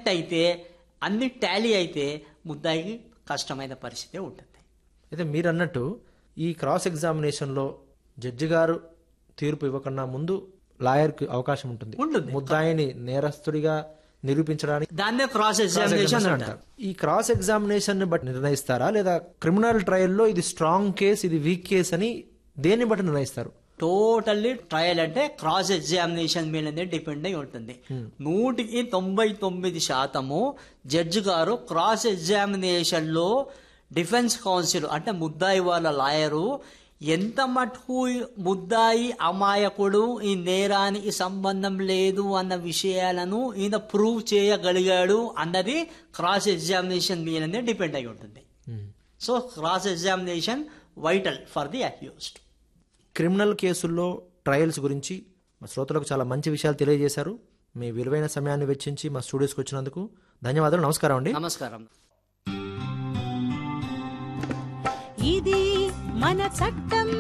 Correct అయితే అన్ని Tally అయితే ముద్దాయికి కష్టమైన పరిస్థితి ఉంటుంది అయితే మీరు అన్నట్టు ఈ క్రాస్ ఎగ్జామినేషన్లో జడ్జి గారు తీర్పు ఇవ్వకన్నా ముందు లాయర్కి అవకాశం ఉంటుంది ఉంటుంది. ముద్దాయిని నేరస్తుడిగా నిరూపించడానికి దాన్నే క్రాస్ ఎగ్జామినేషన్ అంటారు ఈ క్రాస్ ఎగ్జామినేషన్ ని బట్టి నిర్ణయిస్తారా లేదా క్రిమినల్ ట్రయల్లో ఇది స్ట్రాంగ్ కేస్ ఇది వీక్ కేస్ అని దేన్ని బట్టి నిర్ణయిస్తారు టోటల్లీ ట్రయల్ అంటే క్రాస్ ఎగ్జామినేషన్ మీదనే డిపెండ్ అయి ఉంటుంది నూటికి తొంభై తొమ్మిది శాతము జడ్జి గారు క్రాస్ ఎగ్జామినేషన్ లో డిఫెన్స్ కౌన్సిల్ అంటే ముద్దాయి వాళ్ళ లాయరు ఎంత మటుకు ముద్దాయి అమాయకుడు ఈ నేరానికి సంబంధం లేదు అన్న విషయాలను ఈయన ప్రూవ్ చేయగలిగాడు అన్నది క్రాస్ ఎగ్జామినేషన్ మీదనే డిపెండ్ అయి ఉంటుంది so cross examination vital for the accused criminal కేసుల్లో ట్రయల్స్ గురించి మా శ్రోతలకు చాలా మంచి విషయాలు తెలియజేశారు మీ విలువైన సమయాన్ని వెచ్చించి మా స్టూడియోస్కి వచ్చినందుకు ధన్యవాదాలు నమస్కారం అండి నమస్కారం ఇది మన చట్టం